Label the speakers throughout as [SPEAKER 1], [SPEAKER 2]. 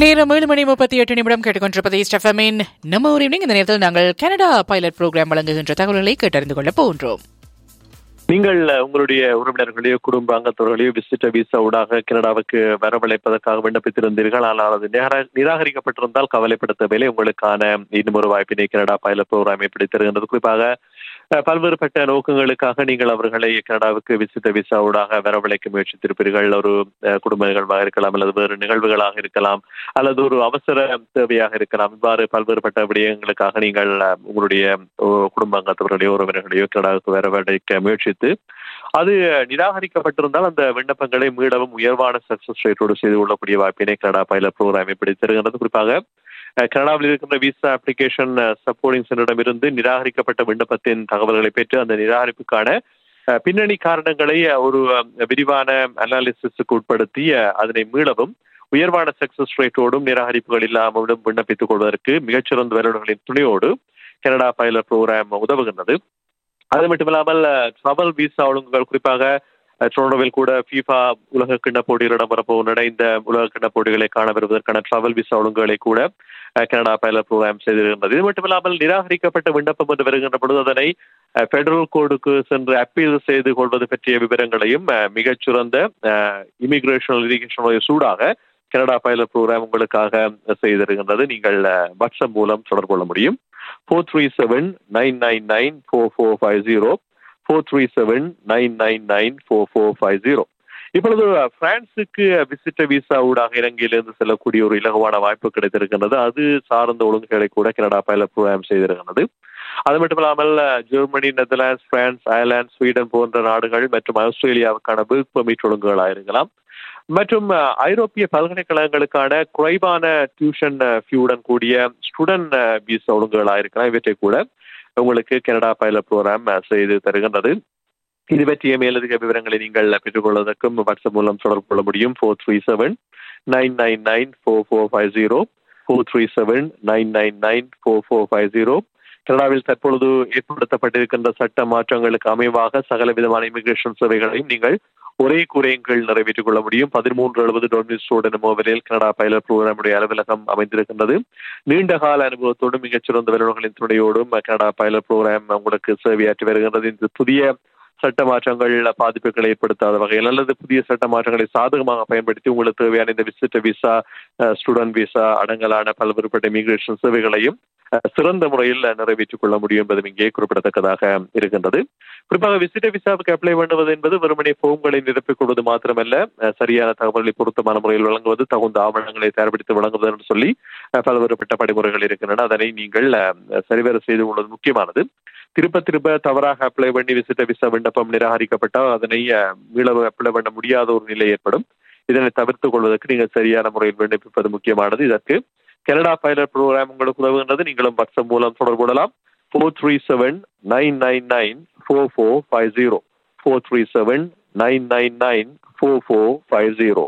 [SPEAKER 1] நேரம் ஏழு மணி முப்பத்தி எட்டு நிமிடம் கேட்டுக்கொண்டிருப்பது ஸ்டெஃபமின் நம்ம ஒரு evening. இந்த நேரத்தில் நாங்கள் கனடா பைலட் ப்ரோக்ராம் வழங்குகின்ற தகவல்களை கேட்டறிந்து கொள்ள போகின்றோம்
[SPEAKER 2] நீங்கள் அஹ், உங்களுடைய உறவினர்களையோ குடும்ப அங்கத்தவர்களையோ விசிட்டர் விசா ஊடாக கனடாவுக்கு வரவழைப்பதற்காக விண்ணப்பித்திருந்தீர்கள் ஆனால் அது நிராக- நிராகரிக்கப்பட்டிருந்தால் கவலைப்பட தேவையில்லை உங்களுக்கான இன்னும் ஒரு வாய்ப்பினை கனடா பைலட் ப்ரோக்ராம் எப்படி தருகின்றது குறிப்பாக அஹ், பல்வேறுபட்ட நோக்கங்களுக்காக நீங்கள் அவர்களை கனடாவுக்கு விசிட்டர் விசா ஊடாக வரவழைக்க முயற்சித்திருப்பீர்கள் ஒரு அஹ், குடும்ப நிகழ்வாக இருக்கலாம் அல்லது வேறு நிகழ்வுகளாக இருக்கலாம் அல்லது ஒரு அவசர தேவையாக இருக்கலாம் இவ்வாறு பல்வேறுபட்ட விடயங்களுக்காக நீங்கள் அஹ், உங்களுடைய ஓ, குடும்ப அங்கத்தவர்களையோ உறவினர்களையோ கனடாவுக்கு வரவழைக்க முயற்சித்து அது நிராகரிக்கப்பட்டிருந்தால் அந்த விண்ணப்பங்களை மீளவும் உயர்வான சக்சஸ் ரேட்டோடு செய்து கொள்ளக்கூடிய வாய்ப்பினை கனடா பைலட் ப்ரோக்ராம் எப்படி தருகிறது குறிப்பாக அஹ், கனடாவில் இருக்கின்ற விசா அப்ளிகேஷன் சப்போர்டிங் சென்டரிடம் இருந்து நிராகரிக்கப்பட்ட விண்ணப்பத்தின் தகவல்களை பெற்று அந்த நிராகரிப்புக்கான அஹ், பின்னணி காரணங்களை அஹ், ஒரு அஹ், விரிவான அனாலிசிஸுக்கு உட்படுத்தி அஹ், அதனை மீளவும் உயர்வான சக்சஸ் ரேட்டோடும் நிராகரிப்புகள் இல்லாமலும் விண்ணப்பித்துக் கொள்வதற்கு மிகச்சிறந்த வல்லுநர்களின் துணையோடு கனடா பைலட் ப்ரோக்ராம் உதவுகின்றது அது மட்டுமில்லாமல் ட்ரவல் விசா ஒழுங்குகள் குறிப்பாக அஹ், டொரண்டோவில் கூட ஃபீஃபா உலக கிண்ண போட்டிகள் இடம்பெறப்போகின்றன இந்த உலக கிண்ண போட்டிகளை காண வருவதற்கான ட்ராவல் விசா ஒழுங்குகளை கூட அஹ், கனடா பைலட் ப்ரோக்ராம் செய்திருக்கின்றது இது மட்டுமில்லாமல் நிராகரிக்கப்பட்ட விண்ணப்பம் என்று வருகின்ற பொழுது அதனை பெடரல் கோடுக்கு சென்று அப்பீல் செய்து கொள்வது பற்றிய விவரங்களையும் அஹ், மிகச்சிறந்த இமிகிரேஷன் இரிகேஷன் சூடாக கனடா பைலட் ப்ரோக்ராம் உங்களுக்காக செய்திருக்கின்றது நீங்கள் அஹ், வாட்ஸ்அப் மூலம் தொடர்பு கொள்ள முடியும் four three seven nine nine nine four four five zero four three seven nine nine nine four four five zero இப்பொழுது பிரான்சுக்கு விசிட்ட விசா ஊடாக இலங்கையிலிருந்து செல்லக்கூடிய ஒரு இலகுவான வாய்ப்பு கிடைத்திருக்கின்றது அது சார்ந்த ஒழுங்குகளை கூட கனடா பைலட் ப்ரோக்ராம் செய்திருக்கின்றது அது மட்டுமில்லாமல் Germany Netherlands France Ireland Sweden போன்ற நாடுகள் மற்றும் ஆஸ்திரேலியாவுக்கான ஒர்க் பெர்மிட் ஒழுங்குகளாக இருக்கலாம் மற்றும் அஹ், ஐரோப்பிய பல்கலைக்கழகங்களுக்கான குறைவான டியூஷன் ஃபியூடன் கூடிய ஸ்டூடெண்ட் விசா ஒழுங்குகளாக இருக்கலாம் இவற்றை கூட உங்களுக்கு கனடா பைலட் ப்ரோக்ராம் செய்து தருகின்றது இது பற்றிய மேலதிக விவரங்களை நீங்கள் பெற்றுக்கொள்வதற்கும் வாட்ஸ்அப் மூலம் தொடர்பு கொள்ள முடியும் four three seven nine nine nine four four five zero four three seven nine nine nine four four five zero கனடாவில் தற்பொழுது ஏற்படுத்தப்பட்டிருக்கின்ற சட்ட மாற்றங்களுக்கு அமைவாக சகல விதமான இமிகிரேஷன் சேவைகளையும் நீங்கள் ஒரே கூரையின் கீழ் நிறைவேற்றிக் கொள்ள முடியும் பதிமூன்று எழுபது டொமினிஸ் ரோடு எனும் ஓவரில் கனடா பைலட் ப்ரோக்ராமுடைய அலுவலகம் அமைந்திருக்கின்றது நீண்ட கால அனுபவத்தோடும் மிகச்சிறந்த வல்லுநர்களின் துணையோடும் கனடா பைலட் ப்ரோக்ராம் உங்களுக்கு சேவையாற்றி வருகின்றது இந்த புதிய சட்ட மாற்றங்கள் பாதிப்புகளை ஏற்படுத்தாத வகையில் அல்லது புதிய சட்ட மாற்றங்களை சாதகமாக பயன்படுத்தி உங்களுக்கு தேவையான இந்த விசிட்ட விசா ஸ்டூடெண்ட் விசா அடங்கலான பல்வேறுபட்ட இமிகிரேஷன் சேவைகளையும் அஹ், சிறந்த முறையில் நிறைவேற்றிக் கொள்ள முடியும் என்பதும் இங்கே குறிப்பிடத்தக்கதாக இருக்கின்றது குறிப்பாக விசிட்ட விசாவுக்கு அப்ளை பண்ணுவது என்பது வெறுமனே ஃபோம்களை நிரப்பிக் கொள்வது மாத்திரமல்ல அஹ், சரியான தகவல்களை பொருத்தமான முறையில் வழங்குவது தகுந்த ஆவணங்களை தயார்படுத்தி வழங்குவது என்று சொல்லி அஹ், பல்வேறுபட்ட படிமுறைகள் இருக்கின்றன அதனை நீங்கள் அஹ், சரிவர செய்து கொள்வது முக்கியமானது திருப்ப திருப்ப தவறாக அப்ளை பண்ணி விசிட்ட விசா விண்ணப்பம் நிராகரிக்கப்பட்டால் அதனை அஹ், மீள அப்ளை பண்ண முடியாத ஒரு நிலை ஏற்படும் இதனை தவிர்த்துக் கொள்வதற்கு நீங்கள் சரியான முறையில் விண்ணப்பிப்பது முக்கியமானது இதற்கு கனடா பைலட் ப்ரோக்ராம் உங்களுக்கு உதவுகின்றது நீங்களும் வாட்ஸ்அப் மூலம் தொடர்பு கொள்ளலாம் four three seven nine nine nine four four five zero four three seven nine nine nine four four five zero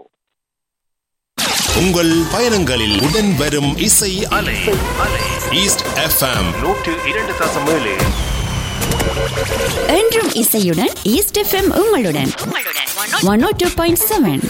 [SPEAKER 3] உங்கள் பயணங்களில் உடன் வரும் இசை அலை ஈஸ்ட் எஃப்எம்
[SPEAKER 4] நூற்று இரண்டு தசம் ஏழு
[SPEAKER 5] என்றும் இசையுடன் ஈஸ்ட் எஃப்எம் உங்களுடன் one oh two point seven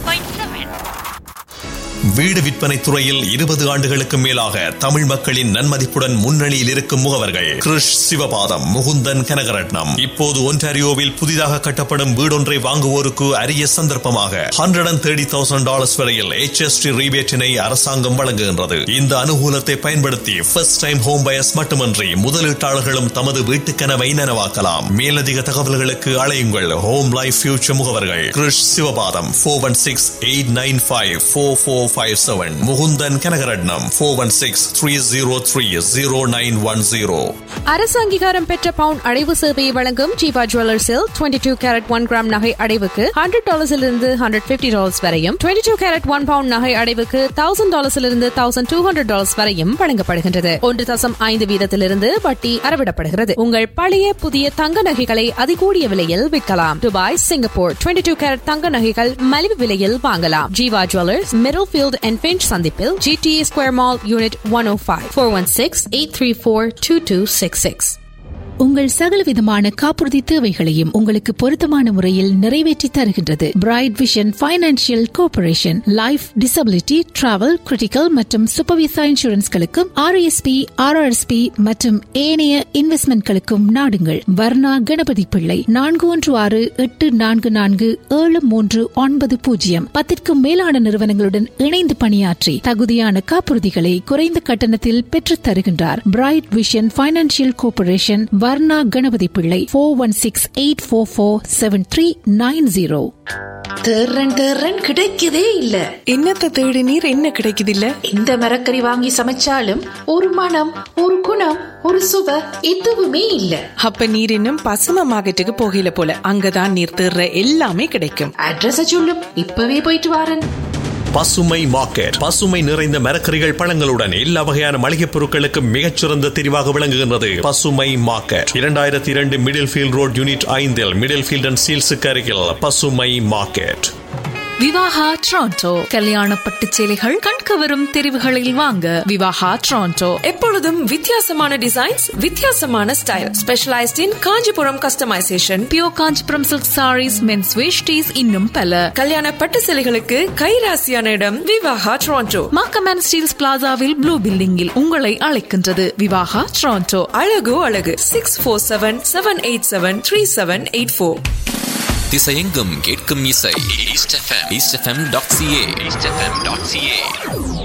[SPEAKER 3] வீடு விற்பனை துறையில் இருபது ஆண்டுகளுக்கு மேலாக தமிழ் மக்களின் நன்மதிப்புடன் முன்னணியில் இருக்கும் முகவர்கள் கிருஷ் சிவபாதம் முகுந்தன் கனகரட்னம் இப்போது ஒன்டாரியோவில் புதிதாக கட்டப்படும் வீடொன்றை வாங்குவோருக்கு அரிய சந்தர்ப்பமாக hundred and thirty thousand dollars வரையில் HST ரீபேட்டினை அரசாங்கம் வழங்குகின்றது இந்த அனுகூலத்தை பயன்படுத்தி ஃபர்ஸ்ட் டைம் ஹோம் பயர்ஸ் மட்டுமன்றி முதலீட்டாளர்களும் தமது வீட்டு கனவை நனவாக்கலாம் மேலதிக தகவல்களுக்கு அழையுங்கள் ஹோம் லைஃப் ஃபியூச்சர் முகவர்கள் Krish Sivapatham four one six eight nine five four four five seven Mukunthan Kanagaratnam four one six three zero three zero nine one zero
[SPEAKER 6] அரசு அங்கீகாரம் பெற்ற பவுன் அடைவு சேவையை வழங்கும் ஜீவா ஜுவல்லர்ஸில் twenty two carat one gram நகை அடைவுக்கு ஹண்ட்ரட் டாலர்ஸிலிருந்து ஹண்ட்ரட் பிப்டி டாலர்ஸ் வரையும் twenty two carat one pound நகை அடைவுக்கு தௌசண்ட் டாலர்ஸிலிருந்து தௌசண்ட் டூ ஹண்ட்ரட் டாலர்ஸ் வரையும் வழங்கப்படுகின்றது ஒன்று தசம் ஐந்து வீதத்திலிருந்து வட்டி அறவிடப்படுகிறது உங்கள் பழைய புதிய தங்க நகைகளை அதிகூடிய விலையில் விற்கலாம் Dubai Singapore twenty two carat தங்க நகைகள் மலிவு விலையில் வாங்கலாம் Jeeva jewellers Middlefield and Finch சந்திப்பில் GTA square mall unit one oh five four one six eight three four two two six six
[SPEAKER 7] உங்கள் சகலவிதமான காப்புறுதி தேவைகளையும் உங்களுக்கு பொருத்தமான முறையில் நிறைவேற்றி தருகின்றது bright vision financial corporation life disability travel critical மற்றும் சூப்பர்விசா இன்சூரன்ஸ்களுக்கும் ஆர்எஸ்பி ஆர்ஆர்எஸ்பி மற்றும் ஏனைய இன்வெஸ்ட்மெண்ட்களுக்கும் நாடுங்கள் வர்ணா கணபதி பிள்ளை நான்கு ஒன்று ஆறு எட்டு நான்கு நான்கு ஏழு மூன்று ஒன்பது பூஜ்ஜியம் பத்திற்கும் மேலான நிறுவனங்களுடன் இணைந்து பணியாற்றி தகுதியான காப்புறுதிகளை குறைந்த கட்டணத்தில் பெற்றுத் தருகின்றார் bright vision financial corporation Varna Ganapathi Pillai four one six eight four four seven three nine zero
[SPEAKER 8] தேர்றன் தேர்றன் கிடைக்கதே இல்ல
[SPEAKER 9] என்னத்த தேடி நீர் என்ன கிடைக்குது இல்ல
[SPEAKER 8] எந்த மரக்கறி வாங்கி சமைச்சாலும் ஒரு மனம் ஒரு குணம் ஒரு சுவை எதுவுமே இல்ல
[SPEAKER 9] அப்ப நீர் இன்னும் பசும மார்க்கெட்டுக்கு போகல போல அங்கதான் நீர் தேர்ற எல்லாமே கிடைக்கும்
[SPEAKER 8] அட்ரஸ சொல்லும் இப்பவே போயிட்டு வாரன்
[SPEAKER 3] பசுமை மார்க்கெட் பசுமை நிறைந்த மரக்கறிகள் பழங்களுடன் எல்லா வகையான மளிகைப் பொருட்களுக்கும் மிகச்சிறந்த தெரிவாக விளங்குகின்றது பசுமை மார்க்கெட் இரண்டாயிரத்தி இரண்டு மிடில் ஃபீல்ட் ரோட் யூனிட் ஐந்தில் மிடில் ஃபீல்ட் அண்ட் சீல்ஸுக்கு அருகில் பசுமை மார்க்கெட்
[SPEAKER 10] விவாகா ட்ரான்டோ கல்யாண பட்டு சேலைகள் கண்கவரும் தெரிவுகளில் வாங்க விவாகா ட்ரான்டோ
[SPEAKER 11] எப்பொழுதும் வித்தியாசமான டிசைன்ஸ் வித்தியாசமான style specialized in Kanchipuram customization
[SPEAKER 10] pure Kanchipuram silk sarees men's veshtis இன்னும் பல
[SPEAKER 11] கல்யாண பட்டு சேலைகளுக்கு கைராசியான இடம் விவாகா ட்ரான்டோ
[SPEAKER 10] மாக்கமேன் ஸ்டீல்ஸ் பிளாசாவில் ப்ளூ பில்டிங்கில் உங்களை அழைக்கின்றது விவாகா ட்ரான்டோ
[SPEAKER 11] அழகு அழகு six four seven seven eight seven three seven eight four
[SPEAKER 12] திசையெங்கும் கேட்கும் இசை East FM East FM dot CA East FM dot CA